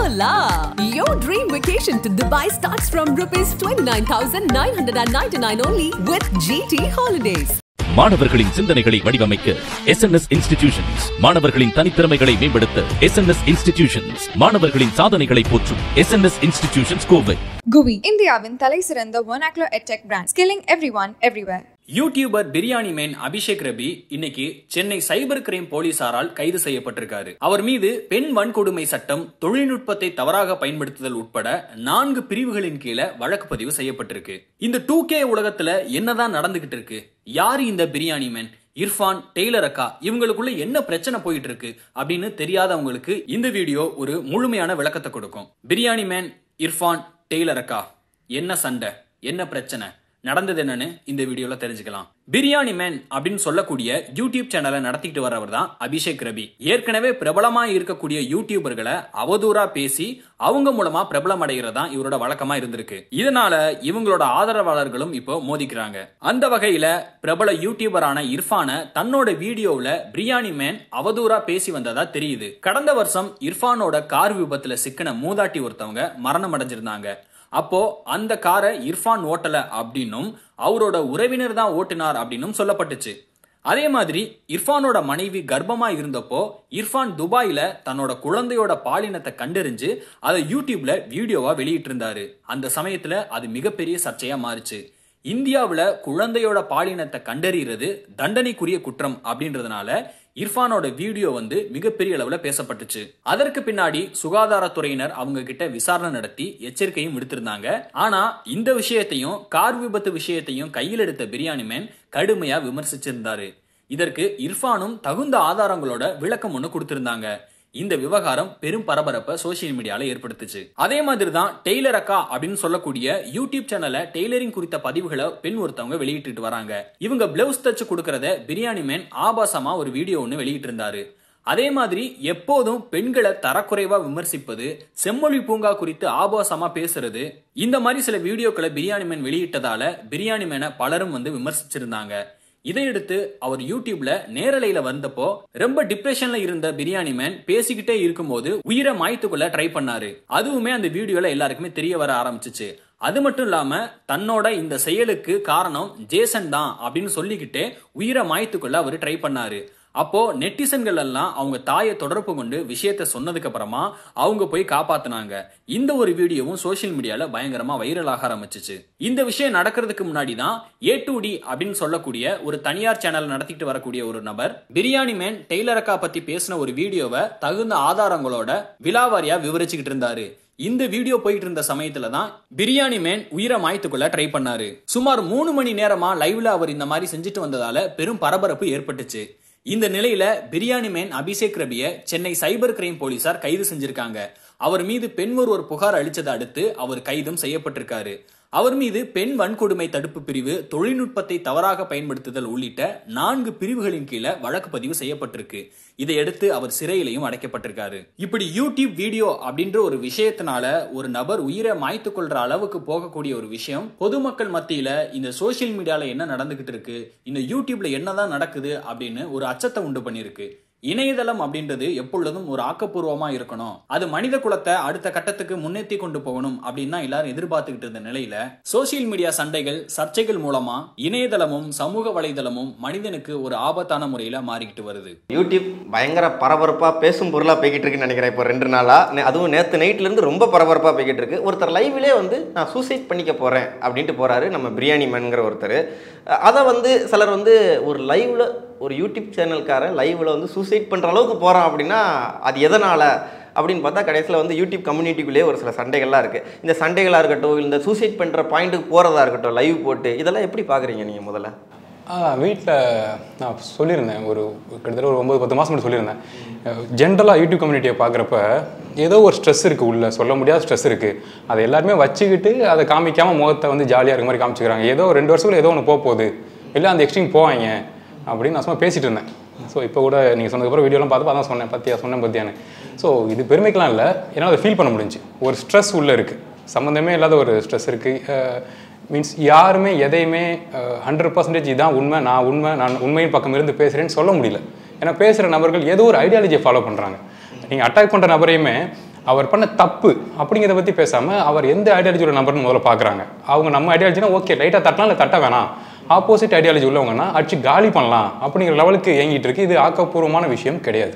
Hola! Your dream vacation to Dubai starts from rupees 29,999 only with GT Holidays. மாணவர்களின் சிந்தனைகளை வடிவமைக்க S N S institutions மாணவர்களின் தனித்திறமைகளை மேம்படுத்த S N S institutions மாணவர்களின் சாதனைகளை போற்றும் S N S institutions Kovai GUVI இந்தியாவின் தலை சிறந்த ஒனாக்லோ edtech brand skilling every one everywhere youtuber biryani man Abhishek Rabi இன்னைக்கு சென்னை சைபர் கிரைம் போலீசாரால் கைது செய்யப்பட்டிருக்காரு அவர் மீது பெண் வன்கொடுமை சட்டம் தொழில்நுட்பத்தை தவறாக பயன்படுத்துதல் உட்பட நான்கு பிரிவுகளின் கீழே வழக்கு பதிவு செய்யப்பட்டிருக்கு இந்த டூ கே உலகத்துல என்னதான் நடந்துகிட்டு இருக்கு யாரு இந்த பிரியாணி மேன் இர்ஃபான் டெய்லர் அக்கா இவங்களுக்குள்ள என்ன பிரச்சனை போயிட்டு இருக்கு அப்படின்னு தெரியாதவங்களுக்கு இந்த வீடியோ ஒரு முழுமையான விளக்கத்தை கொடுக்கும் பிரியாணி மேன் இர்ஃபான் டெய்லர் அக்கா என்ன சண்டை என்ன பிரச்சனை நடந்தது என்னன்னு இந்த வீடியோல தெரிஞ்சுக்கலாம் பிரியாணி மேன் அப்படின்னு சொல்லக்கூடிய யூடியூப் சேனலை நடத்திட்டு வரவர் தான் அபிஷேக் ரபி ஏற்கனவே பிரபலமா இருக்கக்கூடிய யூடியூபர்களை அவதூறா பேசி அவங்க மூலமா பிரபலம் அடைகிறதா இவரோட வழக்கமா இருந்திருக்கு இதனால இவங்களோட ஆதரவாளர்களும் இப்போ மோதிக்கிறாங்க அந்த வகையில பிரபல யூடியூபரான இர்ஃபான தன்னோட வீடியோவுல பிரியாணி மேன் அவதூறா பேசி வந்ததா தெரியுது கடந்த வருஷம் இர்ஃபானோட கார் விபத்துல சிக்கின மூதாட்டி ஒருத்தவங்க மரணம் அடைஞ்சிருந்தாங்க அப்போ அந்த காரை இர்ஃபான் ஓட்டல அப்படின்னும் அவரோட உறவினர் தான் ஓட்டினார் அப்படின்னும் சொல்லப்பட்டுச்சு அதே மாதிரி இர்ஃபானோட மனைவி கர்ப்பமா இருந்தப்போ இர்ஃபான் துபாயில தன்னோட குழந்தையோட பாலினத்தை கண்டறிஞ்சு அதை யூடியூப்ல வீடியோவா வெளியிட்டு இருந்தாரு அந்த சமயத்துல அது மிகப்பெரிய சர்ச்சையா மாறுச்சு இந்தியாவுல குழந்தையோட பாலினத்தை கண்டறிகிறது தண்டனைக்குரிய குற்றம் அப்படின்றதுனால இர்ஃபானோட வீடியோ வந்து மிகப்பெரிய அளவுல பேசப்பட்டுச்சு அதற்கு பின்னாடி சுகாதாரத்துறையினர் அவங்க கிட்ட விசாரணை நடத்தி எச்சரிக்கையும் விடுத்திருந்தாங்க ஆனா இந்த விஷயத்தையும் கார் விபத்து விஷயத்தையும் கையில் எடுத்த பிரியாணி மேன் கடுமையா விமர்சிச்சிருந்தாரு இதற்கு இர்ஃபானும் தகுந்த ஆதாரங்களோட விளக்கம் ஒண்ணு கொடுத்திருந்தாங்க இந்த விவகாரம் பெரும் பரபரப்பை சோசியல் மீடியால ஏற்படுத்துச்சு அதே மாதிரி தான் டெய்லர் அக்கா அப்படின்னு சொல்லக்கூடிய யூடியூப் சேனல்ல டெய்லரிங் குறித்த பதிவுகளை பெண் ஒருத்தவங்க வெளியிட்டு வராங்க இவங்க பிளவுஸ் தச்சு கொடுக்கறத பிரியாணி மேன் ஆபாசமா ஒரு வீடியோ ஒன்னு வெளியிட்டு இருந்தாரு அதே மாதிரி எப்போதும் பெண்களை தரக்குறைவா விமர்சிப்பது செம்மொழி பூங்கா குறித்து ஆபாசமா பேசுறது இந்த மாதிரி சில வீடியோக்களை பிரியாணி மேன் வெளியிட்டதால பிரியாணி மேனை பலரும் வந்து விமர்சிச்சிருந்தாங்க இதையடுத்து அவர் யூடியூப்ல நேரலையில வந்தப்போ ரொம்ப டிப்ரெஷன்ல இருந்த பிரியாணி மேன் பேசிக்கிட்டே இருக்கும்போது உயிரை மாய்த்துக்கொள்ள ட்ரை பண்ணாரு அதுவுமே அந்த வீடியோல எல்லாருக்குமே தெரிய வர ஆரம்பிச்சிச்சு அது மட்டும் இல்லாம தன்னோட இந்த செயலுக்கு காரணம் ஜேசன் தான் அப்படின்னு சொல்லிக்கிட்டே உயிரை மாய்த்துக்கொள்ள அவர் ட்ரை பண்ணாரு அப்போ நெட்டிசன்கள் எல்லாம் அவங்க தாயை தொடர்பு கொண்டு விஷயத்த சொன்னதுக்கு அப்புறமா அவங்க போய் காப்பாத்தினாங்க இந்த ஒரு வீடியோவும் சோசியல் மீடியால பயங்கரமா வைரல் ஆக ஆரம்பிச்சிச்சு இந்த விஷயம் நடக்கிறதுக்கு முன்னாடி தான் ஏ டு டி அப்படின்னு சொல்லக்கூடிய ஒரு தனியார் சேனல் நடத்திட்டு வரக்கூடிய ஒரு நபர் பிரியாணி மேன் டெய்லரக்கா பத்தி பேசின ஒரு வீடியோவை தகுந்த ஆதாரங்களோட விலாவாரியா விவரிச்சுக்கிட்டு இருந்தாரு இந்த வீடியோ போயிட்டு இருந்த சமயத்துல தான் பிரியாணி மேன் உயிரை மாய்த்துக்கொள்ள ட்ரை பண்ணாரு சுமார் மூணு மணி நேரமா லைவ்ல அவர் இந்த மாதிரி செஞ்சுட்டு வந்ததால பெரும் பரபரப்பு ஏற்பட்டுச்சு இந்த நிலையில பிரியாணி மேன் அபிஷேக் ரபிய சென்னை சைபர் கிரைம் போலீசார் கைது செஞ்சிருக்காங்க அவர் மீது பெண் ஒருவர் புகார் அளிச்சதை அடுத்து அவர் கைதும் செய்யப்பட்டிருக்காரு அவர் மீது பெண் வன்கொடுமை தடுப்பு பிரிவு தொழில்நுட்பத்தை தவறாக பயன்படுத்துதல் உள்ளிட்ட நான்கு பிரிவுகளின் கீழே வழக்கு பதிவு செய்யப்பட்டிருக்கு இதையடுத்து அவர் சிறையிலையும் அடைக்கப்பட்டிருக்காரு இப்படி யூடியூப் வீடியோ அப்படின்ற ஒரு விஷயத்தினால ஒரு நபர் உயிரை மாய்த்து கொள்ற அளவுக்கு போகக்கூடிய ஒரு விஷயம் பொதுமக்கள் மத்தியில இந்த சோசியல் மீடியால என்ன நடந்துகிட்டு இருக்கு இந்த யூடியூப்ல என்னதான் நடக்குது அப்படின்னு ஒரு அச்சத்தை உண்டு பண்ணிருக்கு இணையதளம் அப்படின்றது எப்பொழுதும் ஒரு ஆக்கப்பூர்வமா இருக்கணும் அது மனித குலத்தை அடுத்த கட்டத்துக்கு முன்னேற்றி கொண்டு போகணும் அப்படின்னு தான் எல்லாரும் எதிர்பார்த்துக்கிட்டு இருந்த நிலையில சோசியல் மீடியா சண்டைகள் சர்ச்சைகள் மூலமா இணையதளமும் சமூக வலைதளமும் மனிதனுக்கு ஒரு ஆபத்தான முறையில மாறிக்கிட்டு வருது யூடியூப் பயங்கர பரபரப்பாக பேசும் பொருளாக போய்கிட்டு இருக்குன்னு நினைக்கிறேன் இப்போ ரெண்டு நாளாக அதுவும் நேற்று நைட்லேருந்து ரொம்ப பரபரப்பாக போய்கிட்டு இருக்கு ஒருத்தர் லைவ்லேயே வந்து நான் சூசைட் பண்ணிக்க போகிறேன் அப்படின்ட்டு போகிறாரு நம்ம பிரியாணி மேன்கிற ஒருத்தர் அதை வந்து சிலர் வந்து ஒரு லைவில் ஒரு யூடியூப் சேனல்காரன் லைவில் வந்து சூசைட் பண்ணுற அளவுக்கு போகிறான் அப்படின்னா அது எதனால் அப்படின்னு பார்த்தா கடைசியில் வந்து யூடியூப் கம்யூனிட்டிக்குள்ளேயே ஒரு சில சண்டைகள்லாம் இருக்குது இந்த சண்டைகளாக இருக்கட்டும் இந்த சூசைட் பண்ணுற பாயிண்ட்டுக்கு போகிறதா இருக்கட்டும் லைவ் போட்டு இதெல்லாம் எப்படி பார்க்குறீங்க நீங்கள் முதல்ல வீட்டில் நான் சொல்லியிருந்தேன் ஒரு கிட்டத்தட்ட ஒரு ஒம்பது பத்து மாதம் முன்னாடி சொல்லியிருந்தேன் ஜென்ரலாக யூடியூப் கம்யூனிட்டியை பார்க்குறப்ப ஏதோ ஒரு ஸ்ட்ரெஸ் இருக்குது உள்ள சொல்ல முடியாத ஸ்ட்ரெஸ் இருக்குது அதை எல்லாருமே வச்சுக்கிட்டு அதை காமிக்காமல் முகத்தை வந்து ஜாலியாக இருக்க மாதிரி காமிச்சிக்கிறாங்க ஏதோ ரெண்டு வருஷத்துல ஏதோ ஒன்று போக போகுது இல்லை அந்த எக்ஸ்ட்ரீம் போவாங்க அப்படின்னு நான் சும்மா பேசிட்டு இருந்தேன் ஸோ இப்போ கூட நீங்கள் சொன்னதுக்கப்புறம் வீடியோலாம் பார்த்து அதான் சொன்னேன் பத்தியா சொன்னேன் பத்தியான்னு ஸோ இது பெருமைக்கெலாம் இல்லை என்னால் அதை ஃபீல் பண்ண முடிஞ்சு ஒரு ஸ்ட்ரெஸ் உள்ளே இருக்குது சம்மந்தமே இல்லாத ஒரு ஸ்ட்ரெஸ் இருக்குது மீன்ஸ் யாருமே எதையுமே ஹண்ட்ரட் பர்சன்டேஜ் இதான் உண்மை நான் உண்மை நான் உண்மையின் பக்கம் இருந்து பேசுகிறேன்னு சொல்ல முடியல ஏன்னா பேசுகிற நபர்கள் ஏதோ ஒரு ஐடியாலஜியை ஃபாலோ பண்ணுறாங்க நீங்கள் அட்டாக் பண்ணுற நபரையுமே அவர் பண்ண தப்பு அப்படிங்கிறத பற்றி பேசாமல் அவர் எந்த ஐடியாலஜியோட நம்பர்னு முதல்ல பார்க்குறாங்க அவங்க நம்ம ஐடியாலஜினா ஓகே லைட்டாக தட்டலாம் இல்லை தட்ட வேணாம் ஆப்போசிட் ஐடியாலஜி உள்ளவங்கன்னா அடிச்சு காலி பண்ணலாம் அப்படிங்கிற லெவலுக்கு இயங்கிட்டு இருக்கு இது ஆக்கப்பூர்வமான விஷயம் கிடையாது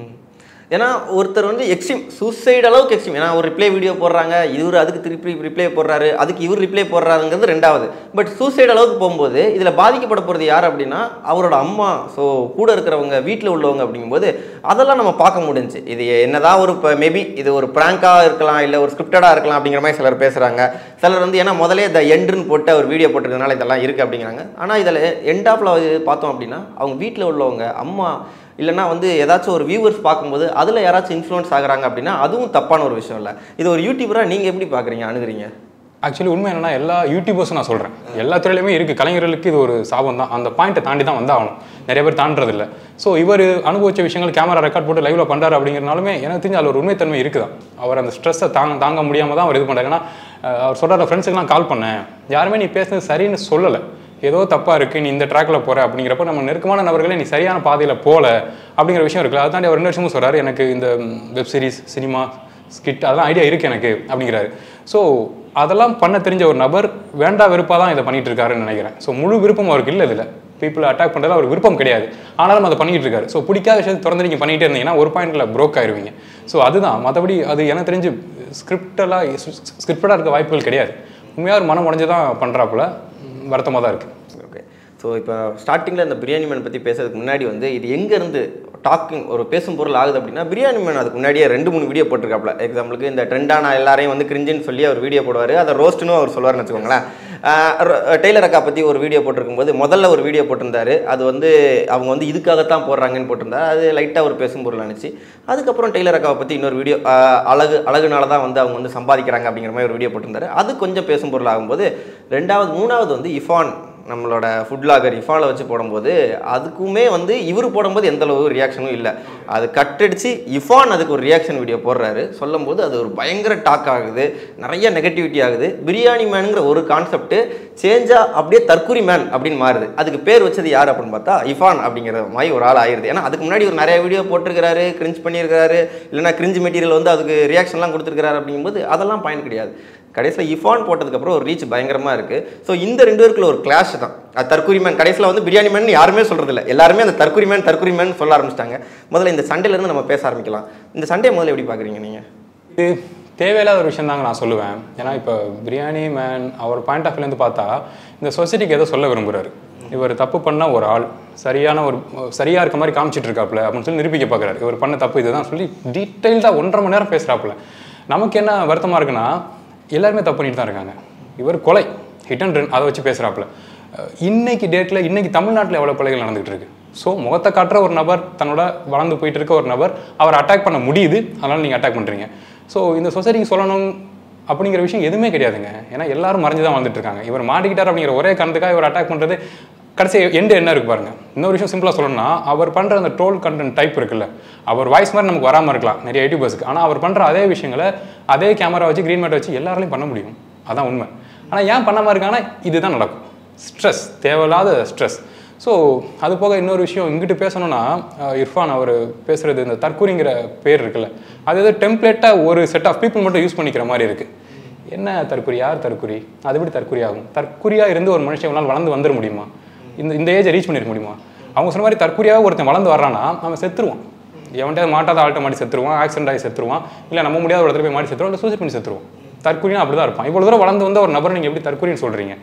ஏன்னா ஒருத்தர் வந்து எக்ஸ்ட்ரீம் சூசைட் அளவுக்கு எக்ஸ்ட்ரீம் ஏன்னா ஒரு ரிப்ளை வீடியோ போடுறாங்க இவர் அதுக்கு திருப்பி ரிப்ளை போடுறாரு அதுக்கு இவர் ரிப்ளை போடுறாருங்கிறது ரெண்டாவது பட் சூசைட் அளவுக்கு போகும்போது இதில் பாதிக்கப்பட போகிறது யார் அப்படின்னா அவரோட அம்மா ஸோ கூட இருக்கிறவங்க வீட்டில் உள்ளவங்க அப்படிங்கும்போது அதெல்லாம் நம்ம பார்க்க முடிஞ்சுச்சு இது என்னதான் ஒரு மேபி இது ஒரு ப்ராங்காக இருக்கலாம் இல்லை ஒரு ஸ்கிரிப்டடாக இருக்கலாம் அப்படிங்கிற மாதிரி சிலர் பேசுகிறாங்க சிலர் வந்து ஏன்னா முதலே இந்த எண்டுன்னு போட்டு அவர் வீடியோ போட்டிருக்கனால இதெல்லாம் இருக்குது அப்படிங்கிறாங்க ஆனால் இதில் எண்ட் ஆஃப்ல பார்த்தோம் அப்படின்னா அவங்க வீட்டில் உள்ளவங்க அம்மா இல்லைன்னா வந்து ஏதாச்சும் ஒரு வியூவர்ஸ் பார்க்கும்போது அதில் யாராச்சும் இன்ஃப்ளூயன்ஸ் ஆகுறாங்க அப்படின்னா அதுவும் தப்பான ஒரு விஷயம் இல்லை இது ஒரு யூடியூபராக நீங்கள் எப்படி பார்க்குறீங்க அணுகுறீங்க ஆக்சுவலி உண்மை என்னன்னா எல்லா யூடியூபர்ஸும் நான் சொல்கிறேன் எல்லா துறையிலுமே இருக்குது கலைஞர்களுக்கு இது ஒரு சாபம் தான் அந்த பாயிண்ட்டை தாண்டி தான் வந்தாகணும் நிறைய பேர் தாண்டதில்ல ஸோ இவர் அனுபவிச்ச விஷயங்கள் கேமரா ரெக்கார்ட் போட்டு லைவ்ல பண்ணுறாரு அப்படிங்கிறனாலுமே எனக்கு தெரிஞ்சு அதில் ஒரு உண்மைத்தன்மை இருக்குதான் அவர் அந்த ஸ்ட்ரெஸ்ஸை தாங்க தாங்க முடியாமல் தான் அவர் இது பண்ணுறாரு ஏன்னா அஹ், அவர் சொல்கிற ஃப்ரெண்ட்ஸுக்கெல்லாம் கால் பண்ணேன் யாருமே நீ பேசுனது சரின்னு சொல்லலை ஏதோ தப்பாக இருக்குது நீ இந்த ட்ராக்ல போகிற அப்படிங்கிறப்ப நம்ம நெருக்கமான நபர்களே நீ சரியான பாதையில் போகல அப்படிங்கிற விஷயம் இருக்குல்ல அதாண்டி அவர் ரெண்டு வருஷமும் சொல்கிறாரு எனக்கு இந்த வெப் சீரிஸ் சினிமா ஸ்கிட் அதெல்லாம் ஐடியா இருக்குது எனக்கு அப்படிங்கிறாரு ஸோ அதெல்லாம் பண்ண தெரிஞ்ச ஒரு நபர் வேண்டா வெறுப்பாக தான் இதை பண்ணிட்டு இருக்காருன்னு நினைக்கிறேன் ஸோ முழு விருப்பம் அவருக்கு இல்லை இதில் பீப்புளை அட்டாக் பண்ணுறது அவர் விருப்பம் கிடையாது ஆனாலும் அதை பண்ணிட்டு இருக்காரு ஸோ பிடிக்காத விஷயத்தை திறந்து நீங்கள் பண்ணிகிட்டே இருந்தீங்கன்னா ஒரு பாயிண்ட்ல ப்ரோக் ஆயிருவீங்க ஸோ அதுதான் மற்றபடி அது எனக்கு தெரிஞ்சு ஸ்கிரிப்டெல்லாம் ஸ்கிரிப்டடாக இருக்க வாய்ப்புகள் கிடையாது உண்மையாக ஒரு மனம் உடஞ்சு தான் பண்ணுறாப்புல வருத்தமாக தான் இருக்குது ஓகே ஸோ இப்போ ஸ்டார்டிங்கில் இந்த பிரியாணி மேன் பற்றி பேசுறதுக்கு முன்னாடி வந்து இது எங்கேருந்து டாக்கிங் ஒரு பேசும் பொருள் ஆகுது அப்படின்னா பிரியாணி மேன் அதுக்கு முன்னாடியே ரெண்டு மூணு வீடியோ போட்டிருக்காப்ல எக்ஸாம்பிளுக்கு இந்த ட்ரெண்டான எல்லாரையும் வந்து கிரிஞ்சின்னு சொல்லி அவர் வீடியோ போடுவார் அதை ரோஸ்ட்னு அவர் சொல்லுவார்னு வச்சுக்கோங்களேன் ஆஹ் ரொ- டெய்லர் அக்கா பற்றி ஒரு வீடியோ போட்டிருக்கும்போது முதல்ல ஒரு வீடியோ போட்டிருந்தாரு அது வந்து அவங்க வந்து இதுக்காகத்தான் போடுறாங்கன்னு போட்டிருந்தாரு அது லைட்டாக ஒரு பேசும் பொருள் நினச்சி அதுக்கப்புறம் டெய்லர் அக்காவை பற்றி இன்னொரு வீடியோ அழகு அழகுனால தான் வந்து அவங்க வந்து சம்பாதிக்கிறாங்க அப்படிங்கிற மாதிரி ஒரு வீடியோ போட்டிருந்தாரு அது கொஞ்சம் பேசும் பொருள் ஆகும்போது ரெண்டாவது மூணாவது வந்து இஃபான் நம்மளோட ஃபுட் லாகர் இஃபால வச்சு போடும்போது அதுக்குமே வந்து இவர் போடும்போது எந்த அளவு ரியாக்ஷனும் இல்லை அது கட்டடிச்சு இஃபான் அதுக்கு ஒரு ரியாக்ஷன் வீடியோ போடுறாரு சொல்லும்போது அது ஒரு பயங்கர டாக் ஆகுது நிறைய நெகட்டிவிட்டி ஆகுது பிரியாணி மேனுங்கிற ஒரு கான்செப்ட் சேஞ்சாக அப்படியே தற்குறி மேன் அப்படின்னு மாறுது அதுக்கு பேர் வச்சது யார் அப்படின்னு பார்த்தா இஃபான் அப்படிங்கிற மாதிரி ஒரு ஆள் ஆயிருது ஏன்னா அதுக்கு முன்னாடி ஒரு நிறைய வீடியோ போட்டிருக்கிறாரு கிரிஞ்ச் பண்ணியிருக்கிறாரு இல்லைன்னா கிரிஞ்ச் மெட்டீரியல் வந்து அதுக்கு ரியாக்ஷன்லாம் கொடுத்துருக்காரு அப்படிங்கும்போது அதெல்லாம் பயன் கிடையாது கடைசியில் இஃபான் போட்டதுக்கப்புறம் ஒரு ரீச் பயங்கரமாக இருக்குது ஸோ இந்த ரெண்டு பேருக்குள்ள ஒரு கிளாஷ் தான் அது தற்குறி மேன் கடைசியில் வந்து பிரியாணி மேன் யாருமே சொல்கிறதில்ல எல்லாருமே அந்த தற்குறி மேன் தற்குறி மேன் சொல்ல ஆரம்பிச்சிட்டாங்க முதல்ல இந்த சண்டையிலேருந்து நம்ம பேச ஆரம்பிக்கலாம் இந்த சண்டையை முதல்ல எப்படி பார்க்குறீங்க நீங்கள் இது தேவையில்லாத ஒரு விஷயம் தாங்க நான் சொல்லுவேன் ஏன்னா இப்போ பிரியாணி மேன் அவர் பாயிண்ட் ஆஃப் வியூலேருந்து பார்த்தா இந்த சொசைட்டிக்கு ஏதோ சொல்ல விரும்புகிறாரு இவர் தப்பு பண்ண ஒரு ஆள் சரியான ஒரு சரியா இருக்க மாதிரி காமிச்சிட்டு இருக்காப்புல அப்படின்னு சொல்லி நிரூபிக்க பார்க்குறாரு இவர் பண்ண தப்பு இதுதான் சொல்லி டீட்டெயில்டாக ஒன்றரை மணி நேரம் பேசுகிறாப்புல நமக்கு என்ன வருத்தமாக இருக்குன்னா எல்லாருமே தப்பு பண்ணிட்டு தான் இருக்காங்க இவர் கொலை ஹிட் அண்ட் ரன் அதை வச்சு பேசுகிறாப்புல இன்னைக்கு டேட்டில் இன்னைக்கு தமிழ்நாட்டில் எவ்வளோ கொலைகள் நடந்துகிட்டு இருக்கு ஸோ முகத்தை காட்டுற ஒரு நபர் தன்னோட வளர்ந்து போயிட்டு இருக்க ஒரு நபர் அவர் அட்டாக் பண்ண முடியுது அதனால நீங்கள் அட்டாக் பண்ணுறீங்க ஸோ இந்த சொசைட்டிக்கு சொல்லணும் அப்படிங்கிற விஷயம் எதுவுமே கிடையாதுங்க ஏன்னா எல்லாரும் மறைஞ்சு தான் வாழ்ந்துட்டு இருக்காங்க இவர் மாட்டிக்கிட்டார் அப்படிங்கிற ஒரே காரணத்துக்காக இவர் அட்டாக் பண்ணுறது கடைசி எண்டு என்ன இருக்கு பாருங்க இன்னொரு விஷயம் சிம்பிளாக சொல்லணும்னா அவர் பண்ணுற அந்த ட்ரோல் கண்டென்ட் டைப் இருக்குல்ல அவர் வாய்ஸ் மாதிரி நமக்கு வராமல் இருக்கலாம் நிறைய யூடியூபர்ஸ்க்கு ஆனால் அவர் பண்ணுற அதே விஷயங்களை அதே கேமரா வச்சு க்ரீன் மேட் வச்சு எல்லாராலையும் பண்ண முடியும் அதான் உண்மை ஆனால் ஏன் பண்ணாமல் இருக்காங்கன்னா இதுதான் நடக்கும் ஸ்ட்ரெஸ் தேவையில்லாத ஸ்ட்ரெஸ் ஸோ அது போக இன்னொரு விஷயம் இங்கிட்டு பேசணும்னா அஹ், இர்ஃபான் அவர் பேசுறது இந்த தற்கூரிங்கிற பேர் இருக்குல்ல அது ஏதோ டெம்ப்ளேட்டாக ஒரு செட் ஆஃப் பீப்புள் மட்டும் யூஸ் பண்ணிக்கிற மாதிரி இருக்கு என்ன தற்குறி யார் தற்குறி அது எப்படி தற்குறி ஆகும் தற்குறியா இருந்து ஒரு மனுஷன் இவனால் வளர்ந்து வந்துட முடியுமா இந்த இந்த ஏஜை ரீச் பண்ணிருக்க முடியுமா அவங்க சொன்ன மாதிரி தற்குறியாக ஒருத்தன் வளர்ந்து வர்றான்னா அவன் செத்துருவான் எவன்கிட்ட மாட்டாத ஆள்கிட்ட மாட்டி செத்துருவான் ஆக்சிடென்ட் ஆகி செத்துருவான் இல்லை நம்ம முடியாத ஒரு இடத்துல போய் மாட்டி செத்துருவான் இல்லை சூசைட் பண்ணி செத்துருவான் தற்குறினா அப்படி தான் இருப்பான் இவ்வளோ தூரம் வளர்ந்து வந்த ஒரு நபர் நீங்கள் எப்படி தற்குறின்னு சொல்கிறீங்க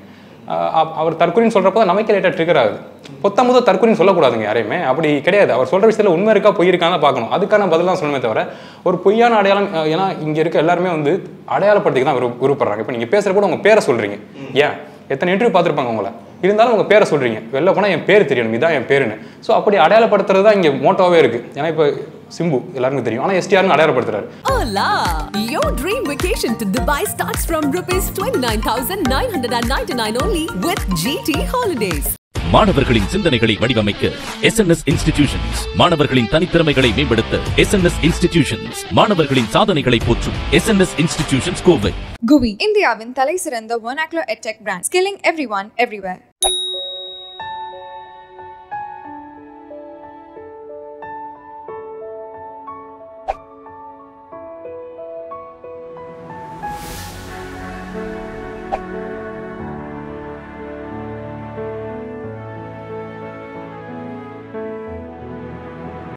அவர் தற்குறின்னு சொல்கிறப்போ தான் நமக்கே லேட்டாக ட்ரிகர் ஆகுது பொத்த முதல் தற்குறின்னு சொல்லக்கூடாதுங்க யாரையுமே அப்படி கிடையாது அவர் சொல்கிற விஷயத்தில் உண்மை இருக்கா பொய் இருக்கான்னு தான் பார்க்கணும் அதுக்கான பதில் தான் சொல்லணுமே தவிர ஒரு பொய்யான அடையாளம் அஹ், ஏன்னா இங்கே இருக்க எல்லாருமே வந்து அடையாளப்படுத்திக்க தான் விரு- விருப்பப்படுறாங்க இப்போ நீங்கள் பேசுகிற கூட உங்கள் பேரை சொல்கிறீங்க ஏன் எத்தனை இன்டர்வியூ பார்த்துருப்பாங்க உங்களை இருந்தாலும் உங்கள் பேரை சொல்கிறீங்க வெளில போனால் என் பேர் தெரியணும் இதான் என் பேருன்னு ஸோ அப்படி அடையாளப்படுத்துறது தான் இங்கே மோட்டோவே இருக்குது ஏன்னா இப்போ சிம்பு எல்லாருக்கும் தெரியும் ஆனால் எஸ்டிஆர்னு அடையாளப்படுத்துறாரு Hola! Your dream vacation to Dubai starts from rupees 29,999 only with GT Holidays. மாணவர்களின் சிந்தனைகளை வடிவமைக்க எஸ்என்எஸ் இன்ஸ்டிடியூஷன்ஸ் மாணவர்களின் தனித்திறமைகளை மேம்படுத்த எஸ்என்எஸ் இன்ஸ்டிடியூஷன்ஸ் மாணவர்களின் சாதனைகளை போற்றும் எஸ்என்எஸ் இன்ஸ்டிடியூஷன்ஸ் கோவை GUI இந்தியாவின் தலை சிறந்த vernacular edtech brand skilling everyone everywhere நன்றி